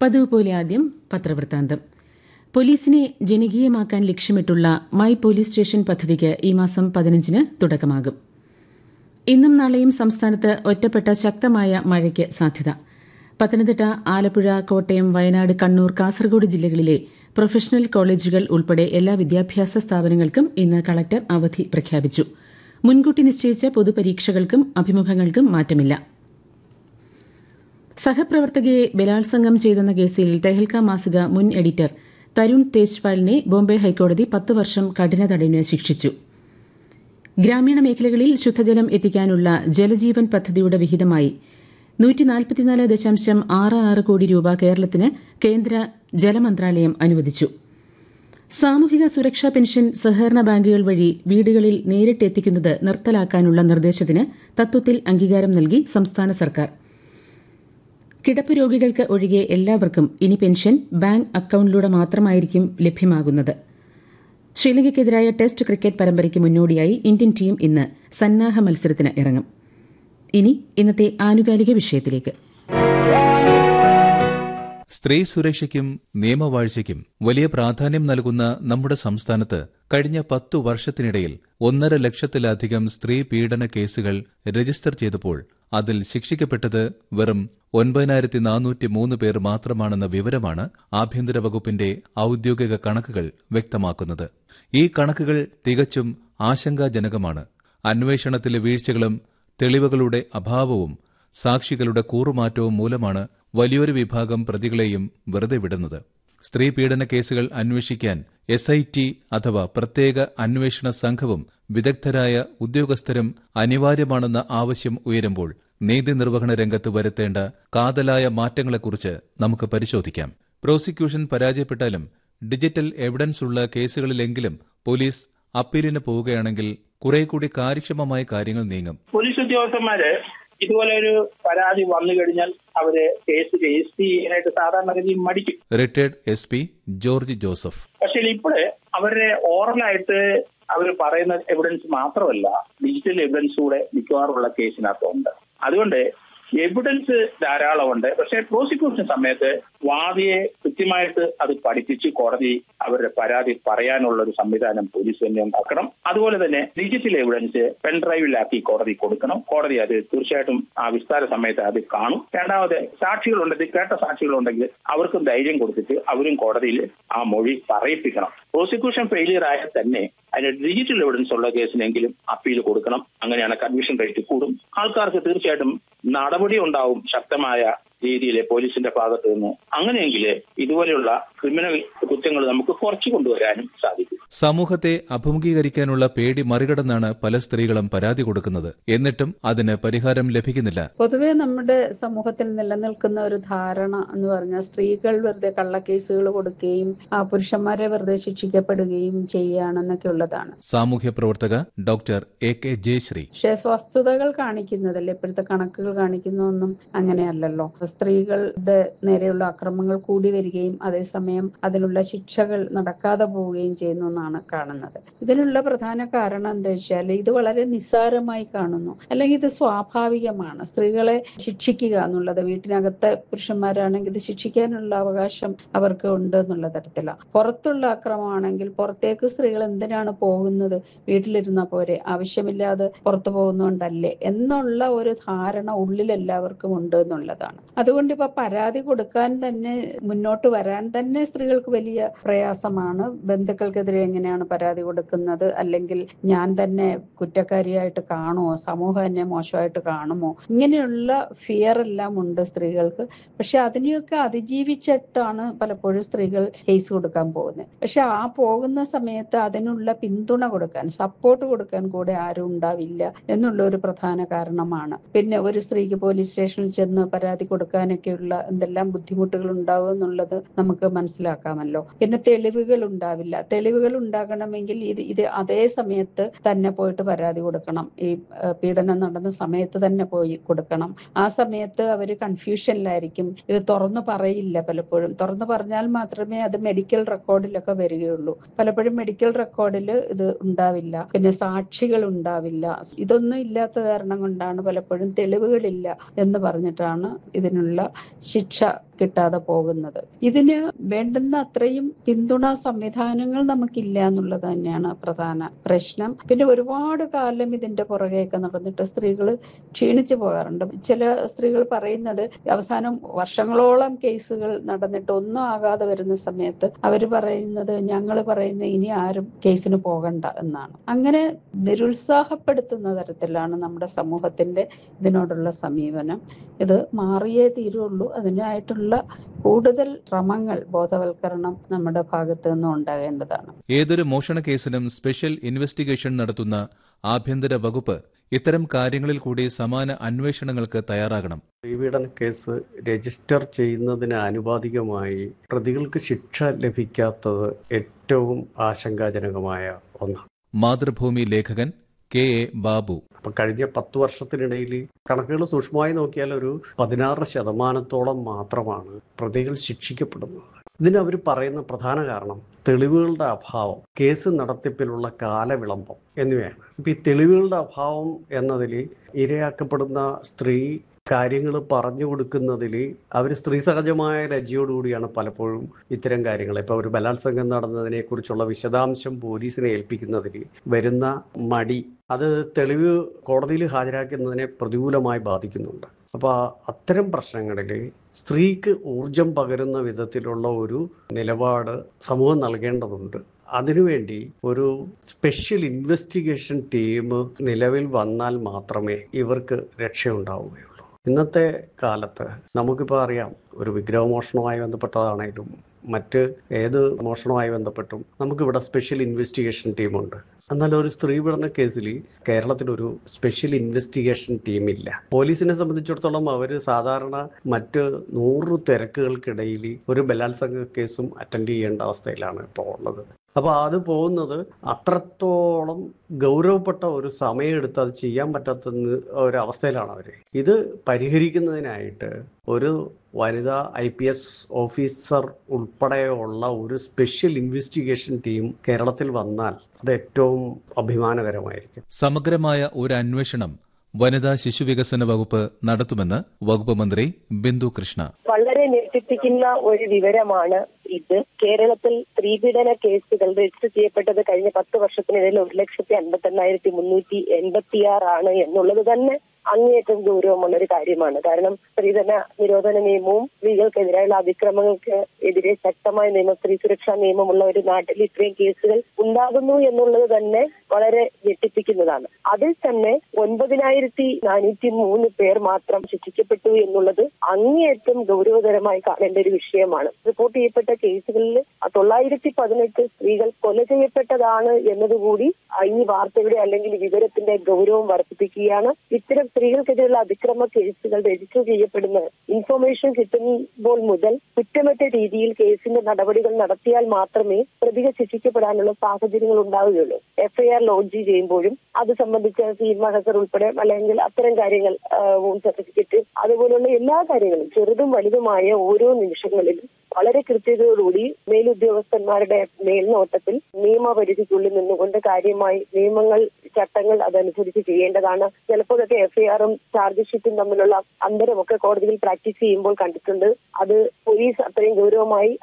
പതിവ് പോലെ ആദ്യം പത്രവൃത്താന്തം പോലീസിനെ ജനകീയമാക്കാൻ ലക്ഷ്യമിട്ടുള്ള മൈ പോലീസ് സ്റ്റേഷൻ പദ്ധതിക്ക് ഈ മാസം പതിനഞ്ചിന് തുടക്കമാകും ഇന്നും നാളെയും സംസ്ഥാനത്ത് ഒറ്റപ്പെട്ട ശക്തമായ മഴയ്ക്ക് സാധ്യത പത്തനംതിട്ട ആലപ്പുഴ കോട്ടയം വയനാട് കണ്ണൂർ കാസർഗോഡ് ജില്ലകളിലെ പ്രൊഫഷണൽ കോളേജുകൾ ഉൾപ്പെടെ എല്ലാ വിദ്യാഭ്യാസ സ്ഥാപനങ്ങൾക്കും ഇന്ന് കളക്ടർ അവധി പ്രഖ്യാപിച്ചു മുൻകൂട്ടി നിശ്ചയിച്ച പൊതുപരീക്ഷകൾക്കും അഭിമുഖങ്ങൾക്കും മാറ്റമില്ല സഹപ്രവർത്തകയെ ബലാത്സംഗം ചെയ്തെന്ന കേസിൽ തെഹൽക്ക മാസിക മുൻ എഡിറ്റർ തരുൺ തേജ്പാലിനെ ബോംബെ ഹൈക്കോടതി പത്ത് വർഷം കഠിന തടവിന് ശിക്ഷിച്ചു ഗ്രാമീണ മേഖലകളിൽ ശുദ്ധജലം എത്തിക്കാനുള്ള ജലജീവൻ പദ്ധതിയുടെ വിഹിതമായി നൂറ്റിനാൽപ്പത്തിനാല് ദശാംശം ആറ് ആറ് കോടി രൂപ കേരളത്തിന് കേന്ദ്ര ജലമന്ത്രാലയം അനുവദിച്ചു സാമൂഹിക സുരക്ഷാ പെൻഷൻ സഹകരണ ബാങ്കുകൾ വഴി വീടുകളിൽ നേരിട്ട് എത്തിക്കുന്നത് നിർത്തലാക്കാനുള്ള നിർദ്ദേശത്തിന് തത്വത്തിൽ അംഗീകാരം നൽകി സംസ്ഥാന സർക്കാർ കിടപ്പ് രോഗികൾക്ക് ഒഴികെ എല്ലാവർക്കും ഇനി പെൻഷൻ ബാങ്ക് അക്കൌണ്ടിലൂടെ മാത്രമായിരിക്കും ലഭ്യമാകുന്നത് ശ്രീലങ്കയ്ക്കെതിരായ ടെസ്റ്റ് ക്രിക്കറ്റ് പരമ്പരയ്ക്ക് മുന്നോടിയായി ഇന്ത്യൻ ടീം ഇന്ന് സന്നാഹ മത്സരത്തിന് ഇറങ്ങും ഇനി ഇന്നത്തെ ആനുകാലിക വിഷയത്തിലേക്ക് സ്ത്രീ സുരക്ഷയ്ക്കും നിയമവാഴ്ചയ്ക്കും വലിയ പ്രാധാന്യം നൽകുന്ന നമ്മുടെ സംസ്ഥാനത്ത് കഴിഞ്ഞ പത്തു വർഷത്തിനിടയിൽ ഒന്നര ലക്ഷത്തിലധികം സ്ത്രീ പീഡന കേസുകൾ രജിസ്റ്റർ ചെയ്തപ്പോൾ അതിൽ ശിക്ഷിക്കപ്പെട്ടത് വെറും ഒൻപതിനായിരത്തി നാനൂറ്റി മൂന്ന് പേർ മാത്രമാണെന്ന വിവരമാണ് ആഭ്യന്തര വകുപ്പിന്റെ ഔദ്യോഗിക കണക്കുകൾ വ്യക്തമാക്കുന്നത് ഈ കണക്കുകൾ തികച്ചും ആശങ്കാജനകമാണ് അന്വേഷണത്തിലെ വീഴ്ചകളും തെളിവുകളുടെ അഭാവവും സാക്ഷികളുടെ കൂറുമാറ്റവും മൂലമാണ് വലിയൊരു വിഭാഗം പ്രതികളെയും വെറുതെ വിടുന്നത് സ്ത്രീ പീഡന കേസുകൾ അന്വേഷിക്കാൻ എസ് ഐ ടി അഥവാ പ്രത്യേക അന്വേഷണ സംഘവും വിദഗ്ധരായ ഉദ്യോഗസ്ഥരും അനിവാര്യമാണെന്ന ആവശ്യം ഉയരുമ്പോൾ നീതി നിർവഹണ രംഗത്ത് വരുത്തേണ്ട കാതലായ മാറ്റങ്ങളെക്കുറിച്ച് നമുക്ക് പരിശോധിക്കാം പ്രോസിക്യൂഷൻ പരാജയപ്പെട്ടാലും ഡിജിറ്റൽ എവിഡൻസ് ഉള്ള കേസുകളിലെങ്കിലും പോലീസ് അപ്പീലിന് പോവുകയാണെങ്കിൽ കുറെ കൂടി കാര്യക്ഷമമായ കാര്യങ്ങൾ നീങ്ങും പോലീസ് ഉദ്യോഗസ്ഥന്മാര് ഇതുപോലെ ഒരു പരാതി വന്നു കഴിഞ്ഞാൽ അവര് കേസ് രജിസ്റ്റർ ചെയ്യാനായിട്ട് സാധാരണഗതിയിൽ മടിക്കും retired S P George Joseph പക്ഷേ ഇപ്പോഴേ അവരുടെ ഓറലായിട്ട് അവർ പറയുന്ന എവിഡൻസ് മാത്രമല്ല ഡിജിറ്റൽ എവിഡൻസ് കൂടെ മിക്കവാറുള്ള കേസിനകത്തുണ്ട് അതുകൊണ്ട് എവിഡൻസ് ധാരാളമുണ്ട് പക്ഷേ പ്രോസിക്യൂഷൻ സമയത്ത് വാദിയെ കൃത്യമായിട്ട് അത് പഠിപ്പിച്ച് കോടതി അവരുടെ പരാതി പറയാനുള്ള ഒരു സംവിധാനം പോലീസ് തന്നെ ഉണ്ടാക്കണം അതുപോലെ തന്നെ ഡിജിറ്റൽ എവിഡൻസ് പെൻഡ്രൈവിലാക്കി കോടതി കൊടുക്കണം കോടതി അത് തീർച്ചയായിട്ടും ആ വിസ്താര സമയത്ത് അത് കാണും രണ്ടാമത് സാക്ഷികളുണ്ടെങ്കിൽ കേട്ട സാക്ഷികളുണ്ടെങ്കിൽ അവർക്കും ധൈര്യം കൊടുത്തിട്ട് അവരും കോടതിയിൽ ആ മൊഴി പറയിപ്പിക്കണം പ്രോസിക്യൂഷൻ ഫെയിലിയർ ആയാൽ തന്നെ അതിന് ഡിജിറ്റൽ എവിഡൻസ് ഉള്ള കേസിനെങ്കിലും അപ്പീൽ കൊടുക്കണം അങ്ങനെയാണ് കൺവിഷൻ റേറ്റ് കൂടും ആൾക്കാർക്ക് തീർച്ചയായിട്ടും നടപടി ഉണ്ടാവും ശക്തമായ രീതിയിൽ പോലീസിന്റെ ഭാഗത്ത് നിന്ന് അങ്ങനെയെങ്കിൽ ഇതുപോലെയുള്ള ക്രിമിനൽ കുറ്റങ്ങൾ നമുക്ക് കുറച്ചു കൊണ്ടുവരാനും സാധിക്കും സമൂഹത്തെ അഭിമുഖീകരിക്കാനുള്ള പേടി മറികടന്നാണ് പല സ്ത്രീകളും പരാതി കൊടുക്കുന്നത് എന്നിട്ടും അതിന് പരിഹാരം ലഭിക്കുന്നില്ല പൊതുവെ നമ്മുടെ സമൂഹത്തിൽ നിലനിൽക്കുന്ന ഒരു ധാരണ എന്ന് പറഞ്ഞാൽ സ്ത്രീകൾ വെറുതെ കള്ളക്കേസുകൾ കൊടുക്കുകയും ആ പുരുഷന്മാരെ വെറുതെ ശിക്ഷിക്കപ്പെടുകയും ചെയ്യുകയാണെന്നൊക്കെ ഉള്ളതാണ് സാമൂഹ്യ പ്രവർത്തക ഡോക്ടർ എ കെ ജയശ്രീ പക്ഷേ വസ്തുതകൾ കാണിക്കുന്നതല്ലേ ഇപ്പോഴത്തെ കണക്കുകൾ കാണിക്കുന്നതൊന്നും അങ്ങനെയല്ലല്ലോ സ്ത്രീകളുടെ നേരെയുള്ള അക്രമങ്ങൾ കൂടി വരികയും അതേസമയം അതിനുള്ള ശിക്ഷകൾ നടക്കാതെ പോവുകയും ചെയ്യുന്നു എന്നാണ് കാണുന്നത് ഇതിനുള്ള പ്രധാന കാരണം എന്താ വെച്ചാൽ ഇത് വളരെ നിസ്സാരമായി കാണുന്നു അല്ലെങ്കിൽ ഇത് സ്വാഭാവികമാണ് സ്ത്രീകളെ ശിക്ഷിക്കുക എന്നുള്ളത് വീട്ടിനകത്തെ പുരുഷന്മാരാണെങ്കിൽ ഇത് ശിക്ഷിക്കാനുള്ള അവകാശം അവർക്ക് ഉണ്ട് എന്നുള്ള തരത്തിലാണ് പുറത്തുള്ള അക്രമമാണെങ്കിൽ പുറത്തേക്ക് സ്ത്രീകൾ എന്തിനാണ് പോകുന്നത് വീട്ടിലിരുന്ന പോരെ ആവശ്യമില്ലാതെ പുറത്തു പോകുന്നോണ്ടല്ലേ എന്നുള്ള ഒരു ധാരണ ഉള്ളിൽ എല്ലാവർക്കും ഉണ്ട് എന്നുള്ളതാണ് അതുകൊണ്ട് ഇപ്പൊ പരാതി കൊടുക്കാൻ തന്നെ മുന്നോട്ട് വരാൻ തന്നെ സ്ത്രീകൾക്ക് വലിയ പ്രയാസമാണ് ബന്ധുക്കൾക്കെതിരെ എങ്ങനെയാണ് പരാതി കൊടുക്കുന്നത് അല്ലെങ്കിൽ ഞാൻ തന്നെ കുറ്റക്കാരിയായിട്ട് കാണുമോ സമൂഹം എന്നെ മോശമായിട്ട് കാണുമോ ഇങ്ങനെയുള്ള ഫിയർ എല്ലാം ഉണ്ട് സ്ത്രീകൾക്ക് പക്ഷെ അതിനെയൊക്കെ അതിജീവിച്ചിട്ടാണ് പലപ്പോഴും സ്ത്രീകൾ കേസ് കൊടുക്കാൻ പോകുന്നത് പക്ഷെ ആ പോകുന്ന സമയത്ത് അതിനുള്ള പിന്തുണ കൊടുക്കാൻ സപ്പോർട്ട് കൊടുക്കാൻ കൂടെ ആരും ഉണ്ടാവില്ല എന്നുള്ള ഒരു പ്രധാന കാരണമാണ് പിന്നെ ഒരു സ്ത്രീക്ക് പോലീസ് സ്റ്റേഷനിൽ ചെന്ന് പരാതി കൊടുക്കാനൊക്കെയുള്ള എന്തെല്ലാം ബുദ്ധിമുട്ടുകൾ ഉണ്ടാവും എന്നുള്ളത് നമുക്ക് മനസ്സിലാക്കാമല്ലോ പിന്നെ തെളിവുകൾ ഉണ്ടാവില്ല തെളിവുകൾ ഉണ്ടാകണമെങ്കിൽ ഇത് ഇത് അതേ സമയത്ത് തന്നെ പോയിട്ട് പരാതി കൊടുക്കണം ഈ ഏഹ്, പീഡനം നടന്ന സമയത്ത് തന്നെ പോയി കൊടുക്കണം ആ സമയത്ത് അവർ കൺഫ്യൂഷനിലായിരിക്കും ഇത് തുറന്നു പറയില്ല പലപ്പോഴും തുറന്നു പറഞ്ഞാൽ മാത്രമേ അത് മെഡിക്കൽ റെക്കോർഡിലൊക്കെ വരികയുള്ളൂ പലപ്പോഴും മെഡിക്കൽ റെക്കോർഡിൽ ഇത് ഉണ്ടാവില്ല പിന്നെ സാക്ഷികൾ ഉണ്ടാവില്ല ഇതൊന്നും ഇല്ലാത്ത കാരണം കൊണ്ടാണ് പലപ്പോഴും തെളിവുകളില്ല എന്ന് പറഞ്ഞിട്ടാണ് ഇതിനുള്ള ശിക്ഷ കിട്ടാതെ പോകുന്നത് ഇതിന് വേണ്ടുന്ന അത്രയും പിന്തുണ സംവിധാനങ്ങൾ നമുക്കില്ല എന്നുള്ളത് തന്നെയാണ് പ്രധാന പ്രശ്നം പിന്നെ ഒരുപാട് കാലം ഇതിന്റെ പുറകെയൊക്കെ നടന്നിട്ട് സ്ത്രീകൾ ക്ഷീണിച്ചു പോകാറുണ്ട് ചില സ്ത്രീകൾ പറയുന്നത് അവസാനം വർഷങ്ങളോളം കേസുകൾ നടന്നിട്ട് ഒന്നും ആകാതെ വരുന്ന സമയത്ത് അവർ പറയുന്നത് ഞങ്ങൾ പറയുന്ന ഇനി ആരും കേസിന് പോകണ്ട എന്നാണ് അങ്ങനെ നിരുത്സാഹപ്പെടുത്തുന്ന തരത്തിലാണ് നമ്മുടെ സമൂഹത്തിന്റെ ഇതിനോടുള്ള സമീപനം ഇത് മാറിയേ തീരുള്ളൂ അതിനായിട്ടുള്ള കൂടുതൽ ശ്രമങ്ങൾ ബോധവൽക്കരണം നമ്മുടെ ഭാഗത്തു നിന്നും ഉണ്ടാകേണ്ടതാണ് ഏതൊരു മോഷണ കേസിനും സ്പെഷ്യൽ ഇൻവെസ്റ്റിഗേഷൻ നടത്തുന്ന ആഭ്യന്തര വകുപ്പ് ഇത്തരം കാര്യങ്ങളിൽ കൂടി സമാന അന്വേഷണങ്ങൾക്ക് തയ്യാറാകണം സ്ത്രീപീഡന കേസ് രജിസ്റ്റർ ചെയ്യുന്നതിന് ആനുപാതികമായി പ്രതികൾക്ക് ശിക്ഷ ലഭിക്കാത്തത് ഏറ്റവും ആശങ്കാജനകമായ ഒന്നാണ് മാതൃഭൂമി ലേഖകൻ കെ എ ബാബു അപ്പൊ കഴിഞ്ഞ പത്ത് വർഷത്തിനിടയിൽ കണക്കുകൾ സൂക്ഷ്മമായി നോക്കിയാൽ ഒരു പതിനാറ് ശതമാനത്തോളം മാത്രമാണ് പ്രതികൾ ശിക്ഷിക്കപ്പെടുന്നത് ഇതിന് അവർ പറയുന്ന പ്രധാന കാരണം തെളിവുകളുടെ അഭാവം കേസ് നടത്തിപ്പിലുള്ള കാലവിളംബം എന്നിവയാണ് ഇപ്പൊ ഈ തെളിവുകളുടെ അഭാവം എന്നതിൽ ഇരയാക്കപ്പെടുന്ന സ്ത്രീ കാര്യങ്ങൾ പറഞ്ഞു കൊടുക്കുന്നതിൽ അവർ സ്ത്രീ സഹജമായ ലജ്ജയോടുകൂടിയാണ് പലപ്പോഴും ഇത്തരം കാര്യങ്ങൾ ഇപ്പോൾ ഒരു ബലാത്സംഗം നടന്നതിനെ കുറിച്ചുള്ള വിശദാംശം പോലീസിനെ ഏൽപ്പിക്കുന്നതിൽ വരുന്ന മടി അത് തെളിവ് കോടതിയിൽ ഹാജരാക്കുന്നതിനെ പ്രതികൂലമായി ബാധിക്കുന്നുണ്ട് അപ്പോൾ അത്തരം പ്രശ്നങ്ങളിൽ സ്ത്രീക്ക് ഊർജം പകരുന്ന വിധത്തിലുള്ള ഒരു നിലപാട് സമൂഹം നൽകേണ്ടതുണ്ട് അതിനുവേണ്ടി ഒരു സ്പെഷ്യൽ ഇൻവെസ്റ്റിഗേഷൻ ടീം നിലവിൽ വന്നാൽ മാത്രമേ ഇവർക്ക് രക്ഷയുണ്ടാവുകയുള്ളൂ ഇന്നത്തെ കാലത്ത് നമുക്കിപ്പോൾ അറിയാം ഒരു വിഗ്രഹമോഷണവുമായി ബന്ധപ്പെട്ടതാണേലും മറ്റ് ഏത് മോഷണവുമായി ബന്ധപ്പെട്ടും നമുക്കിവിടെ സ്പെഷ്യൽ ഇൻവെസ്റ്റിഗേഷൻ ടീമുണ്ട് എന്നാൽ ഒരു സ്ത്രീ പീഡന കേസിൽ കേരളത്തിലൊരു സ്പെഷ്യൽ ഇൻവെസ്റ്റിഗേഷൻ ടീമില്ല പോലീസിനെ സംബന്ധിച്ചിടത്തോളം അവർ സാധാരണ മറ്റ് നൂറ് തിരക്കുകൾക്കിടയിൽ ഒരു ബലാത്സംഗ കേസും അറ്റൻഡ് ചെയ്യേണ്ട അവസ്ഥയിലാണ് ഇപ്പോൾ ഉള്ളത് അപ്പോൾ അത് പോകുന്നത് അത്രത്തോളം ഗൗരവപ്പെട്ട ഒരു സമയമെടുത്ത് അത് ചെയ്യാൻ പറ്റാത്ത ഒരു അവസ്ഥയിലാണ് അവർ ഇത് പരിഹരിക്കുന്നതിനായിട്ട് ഒരു വനിതാ ഐ പി എസ് ഓഫീസർ ഉൾപ്പെടെയുള്ള ഒരു സ്പെഷ്യൽ ഇൻവെസ്റ്റിഗേഷൻ ടീം കേരളത്തിൽ വന്നാൽ അത് ഏറ്റവും അഭിമാനകരമായിരിക്കും സമഗ്രമായ ഒരു അന്വേഷണം വനിതാ ശിശുവികസന വകുപ്പ് നടത്തുമെന്ന് വകുപ്പ് മന്ത്രി ബിന്ദു കൃഷ്ണ വളരെ ഞെട്ടിപ്പിക്കുന്ന ഒരു വിവരമാണ് ഇത് കേരളത്തിൽ സ്ത്രീപീഡന കേസുകൾ രജിസ്റ്റർ ചെയ്യപ്പെട്ടത് കഴിഞ്ഞ പത്ത് വർഷത്തിനിടയിൽ ഒരു ലക്ഷത്തി അൻപത്തി എണ്ണായിരത്തി മുന്നൂറ്റി എൺപത്തിയാറാണ് എന്നുള്ളത് തന്നെ അങ്ങേയറ്റം ഗൗരവമുള്ള ഒരു കാര്യമാണ് കാരണം സ്ത്രീധന നിരോധന നിയമവും സ്ത്രീകൾക്കെതിരായുള്ള അതിക്രമങ്ങൾക്ക് എതിരെ ശക്തമായ നിയമം സ്ത്രീ സുരക്ഷാ നിയമമുള്ള ഒരു നാട്ടിൽ ഇത്രയും കേസുകൾ ഉണ്ടാകുന്നു എന്നുള്ളത് തന്നെ വളരെ ഞെട്ടിപ്പിക്കുന്നതാണ് അതിൽ തന്നെ ഒൻപതിനായിരത്തി നാനൂറ്റി മൂന്ന് പേർ മാത്രം ശിക്ഷിക്കപ്പെട്ടു എന്നുള്ളത് അങ്ങേയറ്റം ഗൗരവതരമായി കാണേണ്ട ഒരു വിഷയമാണ് റിപ്പോർട്ട് ചെയ്യപ്പെട്ട കേസുകളിൽ തൊള്ളായിരത്തി പതിനെട്ട് സ്ത്രീകൾ കൊല ചെയ്യപ്പെട്ടതാണ് എന്നതുകൂടി ഈ വാർത്തയുടെ അല്ലെങ്കിൽ വിവരത്തിന്റെ ഗൗരവം വർദ്ധിപ്പിക്കുകയാണ് ഇത്തരം സ്ത്രീകൾക്കെതിരെയുള്ള അതിക്രമ കേസുകൾ രജിസ്റ്റർ ചെയ്യപ്പെടുന്ന ഇൻഫർമേഷൻ കിട്ടുമ്പോൾ മുതൽ കുറ്റമറ്റ രീതിയിൽ കേസിന്റെ നടപടികൾ നടത്തിയാൽ മാത്രമേ പ്രതികൾ ശിക്ഷിക്കപ്പെടാനുള്ള സാഹചര്യങ്ങൾ ഉണ്ടാവുകയുള്ളൂ എഫ്ഐആർ ലോഡ്ജ് ചെയ്യുമ്പോഴും അത് സംബന്ധിച്ച സീൽ മഹസർ ഉൾപ്പെടെ അല്ലെങ്കിൽ അത്തരം കാര്യങ്ങൾ സർട്ടിഫിക്കറ്റ് അതുപോലുള്ള എല്ലാ കാര്യങ്ങളും ചെറുതും വലുതുമായ ഓരോ നിമിഷങ്ങളിലും വളരെ കൃത്യതയോടുകൂടി മേലുദ്യോഗസ്ഥന്മാരുടെ മേൽനോട്ടത്തിൽ നിയമപരിധിക്കുള്ളിൽ നിന്നുകൊണ്ട് കാര്യമായി നിയമങ്ങൾ ചട്ടങ്ങൾ അതനുസരിച്ച് ചെയ്യേണ്ടതാണ് ചിലപ്പോഴൊക്കെ എഫ്ഐആറും ചാർജ് ഷീറ്റും തമ്മിലുള്ള അന്തരമൊക്കെ കോടതിയിൽ പ്രാക്ടീസ് ചെയ്യുമ്പോൾ കണ്ടിട്ടുണ്ട് അത് പോലീസ് അത്രയും ഗൗരവമായി